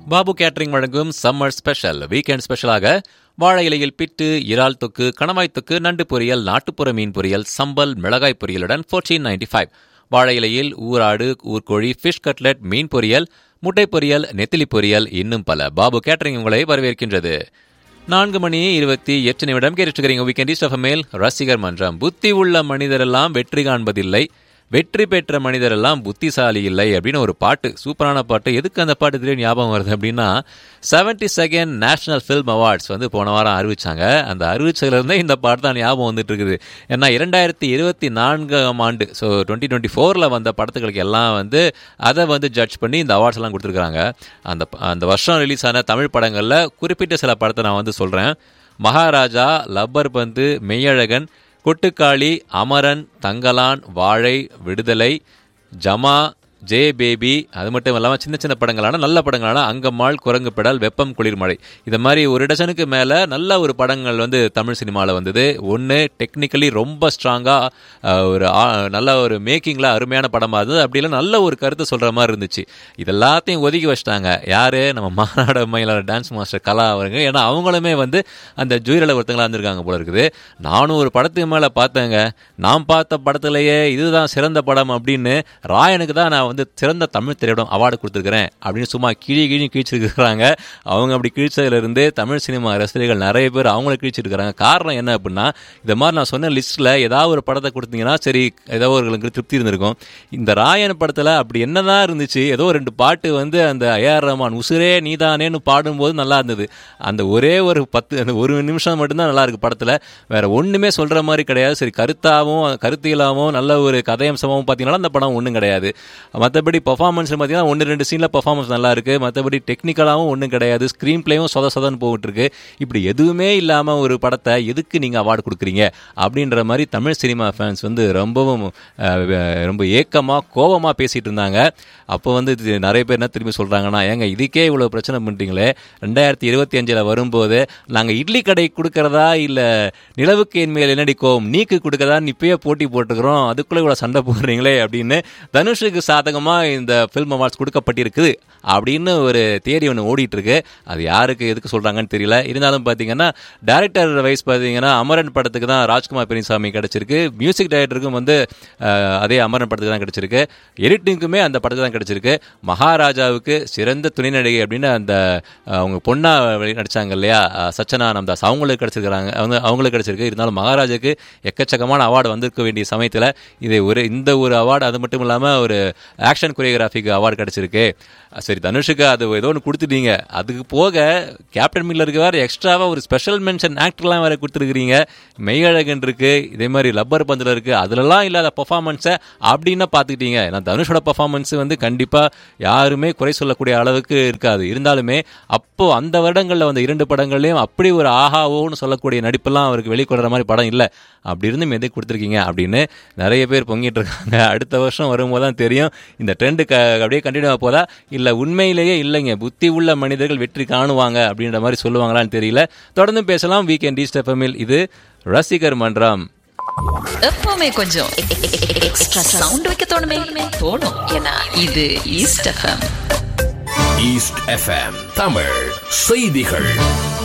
Babu catering வழங்கும் summer special weekend ஸ்பெஷலாக வாழை இலையில் பிட்டு இறால் தொக்கு கணவாய் தொக்கு நண்டு பொரியல் நாட்டுப்புற மீன் பொரியல் சம்பல் மிளகாய் பொரியலுடன் ஃபோர்டீன் நைன்டி ஃபைவ் வாழை இலையில் ஊராடு ஊர்கோழி ஃபிஷ் கட்லெட் மீன் பொரியல் முட்டை பொரியல் நெத்திலி பொரியல் இன்னும் பல பாபு கேட்டரிங் உங்களை வரவேற்கின்றது நான்கு மணி இருபத்தி எட்டு நிமிடம் கேட்டுக்கிறீங்க வீக்கெண்ட் ஈஸ்ட் மேல் ரசிகர் மன்றம் புத்தி உள்ள மனிதரெல்லாம் வெற்றி காண்பதில்லை வெற்றி பெற்ற மனிதரெல்லாம் புத்திசாலி இல்லை அப்படின்னு ஒரு பாட்டு சூப்பரான பாட்டு எதுக்கு அந்த பாட்டு திடீர்னு ஞாபகம் வருது அப்படின்னா seventy second national film awards வந்து போன வாரம் அறிவிச்சாங்க அந்த அறிவிச்சதுலேருந்தே இந்த பாட்டு தான் ஞாபகம் வந்துட்டு இருக்குது ஏன்னா இரண்டாயிரத்தி இருபத்தி நான்காம் ஆண்டு ஸோ டுவெண்ட்டி டுவெண்ட்டி ஃபோரில் வந்த படத்துகளுக்கு எல்லாம் வந்து அதை வந்து ஜட்ஜ் பண்ணி இந்த அவார்ட்ஸ் எல்லாம் கொடுத்துருக்காங்க அந்த அந்த வருஷம் ரிலீஸ் ஆன தமிழ் படங்களில் குறிப்பிட்ட சில படத்தை நான் வந்து சொல்கிறேன் மகாராஜா லப்பர் பந்து மெய்யழகன் கொட்டுக்காளி அமரன் தங்கலான் வாழை விடுதலை ஜமா ஜே பேபி அது மட்டும் இல்லாமல் சின்ன சின்ன படங்களான நல்ல படங்களான அங்கம்மாள் குரங்கு பெடல் வெப்பம் குளிர்மழை இது மாதிரி ஒரு டசனுக்கு மேலே நல்ல ஒரு படங்கள் வந்து தமிழ் சினிமாவில் வந்தது ஒன்று டெக்னிக்கலி ரொம்ப ஸ்ட்ராங்காக ஒரு நல்ல ஒரு மேக்கிங்கில் அருமையான படமாக இருந்தது அப்படி இல்லை நல்ல ஒரு கருத்தை சொல்கிற மாதிரி இருந்துச்சு இதெல்லாத்தையும் ஒதுக்கி வச்சிட்டாங்க யார் நம்ம மாநாடு மயிலாளர் டான்ஸ் மாஸ்டர் கலா அவருங்க ஏன்னா அவங்களுமே வந்து அந்த ஜூரியில் ஒருத்தங்களா இருந்திருக்காங்க போல இருக்குது நானும் ஒரு படத்துக்கு மேலே பார்த்தேங்க நான் பார்த்த படத்துலையே இதுதான் சிறந்த படம் அப்படின்னு ராயனுக்கு தான் நான் வந்து சிறந்த தமிழ் திரைப்படம் அவார்டு கொடுத்துருக்கிறேன் அப்படின்னு சும்மா கிழி கிழி கிழிச்சிருக்கிறாங்க அவங்க அப்படி கிழிச்சதுலேருந்து தமிழ் சினிமா ரசிகர்கள் நிறைய பேர் அவங்கள கிழிச்சிருக்கிறாங்க காரணம் என்ன அப்படின்னா இந்த மாதிரி நான் சொன்ன லிஸ்ட்டில் ஏதாவது ஒரு படத்தை கொடுத்தீங்கன்னா சரி ஏதோ ஒரு திருப்தி இருந்திருக்கும் இந்த ராயன் படத்தில் அப்படி என்னதான் இருந்துச்சு ஏதோ ரெண்டு பாட்டு வந்து அந்த ஏஆர் ரஹ்மான் உசுரே நீதானேன்னு பாடும்போது நல்லா இருந்தது அந்த ஒரே ஒரு பத்து அந்த ஒரு நிமிஷம் மட்டும்தான் நல்லா இருக்கு படத்தில் வேற ஒன்றுமே சொல்கிற மாதிரி கிடையாது சரி கருத்தாகவும் கருத்தியலாகவும் நல்ல ஒரு கதையம்சமாகவும் பார்த்தீங்கன்னா அந்த படம் ஒன்றும் கிடையாது மற்றபடி பர்ஃபார்மன்ஸ் பார்த்தீங்கன்னா ஒன்று ரெண்டு சீனில் பர்ஃபார்மன்ஸ் நல்லா இருக்கு மற்றபடி டெக்னிக்கலாகவும் ஒன்றும் கிடையாது ஸ்க்ரீன் பிளேயும் சொத சொதன்னு போயிட்டு இருக்கு இப்படி எதுவுமே இல்லாமல் ஒரு படத்தை எதுக்கு நீங்கள் அவார்டு கொடுக்குறீங்க அப்படின்ற மாதிரி தமிழ் சினிமா ஃபேன்ஸ் வந்து ரொம்பவும் ரொம்ப ஏக்கமாக கோபமாக பேசிகிட்டு இருந்தாங்க அப்போ வந்து நிறைய பேர் என்ன திரும்பி சொல்கிறாங்கன்னா ஏங்க இதுக்கே இவ்வளோ பிரச்சனை பண்ணிட்டீங்களே ரெண்டாயிரத்தி இருபத்தி அஞ்சில் வரும்போது நாங்கள் இட்லி கடை கொடுக்கறதா இல்லை நிலவுக்கு என் மேல் என்னடி கோவம் நீக்கு கொடுக்கறதா இப்பயே போட்டி போட்டுக்கிறோம் அதுக்குள்ளே இவ்வளோ சண்டை போடுறீங்களே அப்படின்னு தனுஷுக்கு சாதகமாக இந்த ஃபில்ம் அவார்ட்ஸ் கொடுக்கப்பட்டிருக்குது அப்படின்னு ஒரு தேரி ஒன்று ஓடிட்டு இருக்கு அது யாருக்கு எதுக்கு சொல்கிறாங்கன்னு தெரியல இருந்தாலும் பார்த்தீங்கன்னா டேரக்டர் வைஸ் பார்த்தீங்கன்னா அமரன் படத்துக்கு தான் ராஜ்குமார் பெரியசாமி கிடச்சிருக்கு மியூசிக் டைரக்டருக்கும் வந்து அதே அமரன் படத்துக்கு தான் கிடச்சிருக்கு எடிட்டிங்க்குமே அந்த படத்துக்கு தான் கிடச்சிருக்கு மகாராஜாவுக்கு சிறந்த துணை நடிகை அப்படின்னு அந்த அவங்க பொண்ணா நடிச்சாங்க இல்லையா சச்சனா நம்தாஸ் அவங்களுக்கு கிடச்சிருக்கிறாங்க அவங்க அவங்களுக்கு கிடச்சிருக்கு இருந்தாலும் மகாராஜாவுக்கு எக்கச்சக்கமான அவார்டு வந்திருக்க வேண்டிய சமயத்தில் இது ஒரு இந்த ஒரு அவார்டு அது மட்டும் இல்லாமல் ஒரு ஆக்ஷன் கொரியோகிராஃபிக்கு அவார்டு கிடச்சிருக்கு சரி தனுஷுக்கு அது ஏதோ ஒன்று கொடுத்துட்டீங்க அதுக்கு போக கேப்டன் மில்லருக்கு வேறு எக்ஸ்ட்ராவாக ஒரு ஸ்பெஷல் மென்ஷன் ஆக்டர்லாம் வேறு கொடுத்துருக்கிறீங்க மெய்யழகன் இருக்கு இதே மாதிரி லப்பர் பந்தில் இருக்குது அதுலலாம் இல்லாத பர்ஃபார்மன்ஸை அப்படின்னா பார்த்துக்கிட்டீங்க ஏன்னா தனுஷோட பர்ஃபார்மன்ஸ் வந்து கண்டிப்பாக யாருமே குறை சொல்லக்கூடிய அளவுக்கு இருக்காது இருந்தாலுமே அப்போது அந்த வருடங்களில் வந்த இரண்டு படங்கள்லையும் அப்படி ஒரு ஆஹாவோன்னு சொல்லக்கூடிய நடிப்பெல்லாம் அவருக்கு வெளிக்கொடுற மாதிரி படம் இல்லை அப்படி இருந்தும் எதை கொடுத்துருக்கீங்க அப்படின்னு நிறைய பேர் பொங்கிட்டு இருக்காங்க அடுத்த வருஷம் வரும்போது தான் தெரியும் இந்த ட்ரெண்டு க அப்படியே கண்டினியூ போதா இல்லை உண்மையிலேயே இல்லைங்க புத்தி உள்ள மனிதர்கள் வெற்றி காணுவாங்க அப்படின்ற மாதிரி சொல்லுவாங்களான்னு தெரியல தொடர்ந்து பேசலாம் வீக்கெண்ட் ஈஸ்ட் எஃப்எம்மில் இது ரசிகர் மன்றம் எப்பவுமே கொஞ்சம் எக்ஸ்ட்ரா சவுண்ட் வைக்க தோணுமே தோணும் ஏன்னா இது East FM East FM Tamil செய்திகள்